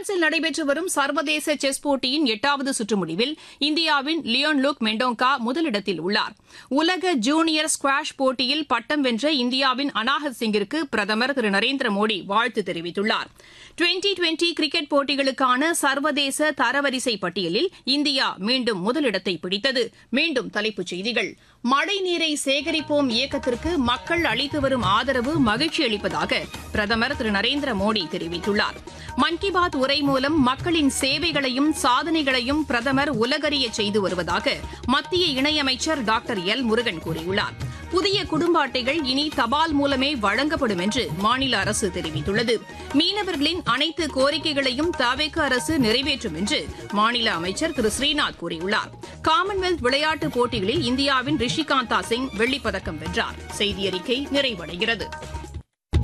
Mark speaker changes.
Speaker 1: பிரான்சில் நடைபெற்று வரும் சர்வதேச செஸ் போட்டியின் எட்டாவது சுற்று முடிவில் இந்தியாவின் லியோன் லுக் மெண்டோங்கா முதலிடத்தில் உள்ளார் உலக ஜூனியர் ஸ்குவாஷ் போட்டியில் பட்டம் வென்ற இந்தியாவின் அனாஹத் சிங்கிற்கு பிரதமர் திரு நரேந்திர மோடி வாழ்த்து தெரிவித்துள்ளார் டுவெண்டி டுவெண்டி கிரிக்கெட் போட்டிகளுக்கான சர்வதேச தரவரிசை பட்டியலில் இந்தியா மீண்டும் முதலிடத்தை பிடித்தது மீண்டும் தலைப்புச் செய்திகள் மழைநீரை சேகரிப்போம் இயக்கத்திற்கு மக்கள் அளித்து வரும் ஆதரவு மகிழ்ச்சி அளிப்பதாக பிரதமர் திரு நரேந்திர மோடி தெரிவித்துள்ளார் மன் கி பாத் உரை மூலம் மக்களின் சேவைகளையும் சாதனைகளையும் பிரதமர் உலகறிய செய்து வருவதாக மத்திய இணையமைச்சர் டாக்டர் எல் முருகன் கூறியுள்ளார் புதிய குடும்ப அட்டைகள் இனி தபால் மூலமே வழங்கப்படும் என்று மாநில அரசு தெரிவித்துள்ளது மீனவர்களின் அனைத்து கோரிக்கைகளையும் தவேக அரசு நிறைவேற்றும் என்று மாநில அமைச்சர் திரு ஸ்ரீநாத் கூறியுள்ளார் காமன்வெல்த் விளையாட்டுப் போட்டிகளில் இந்தியாவின் ரிஷிகாந்தா சிங் வெள்ளிப்பதக்கம் வென்றார் செய்தியறிக்கை நிறைவடைகிறது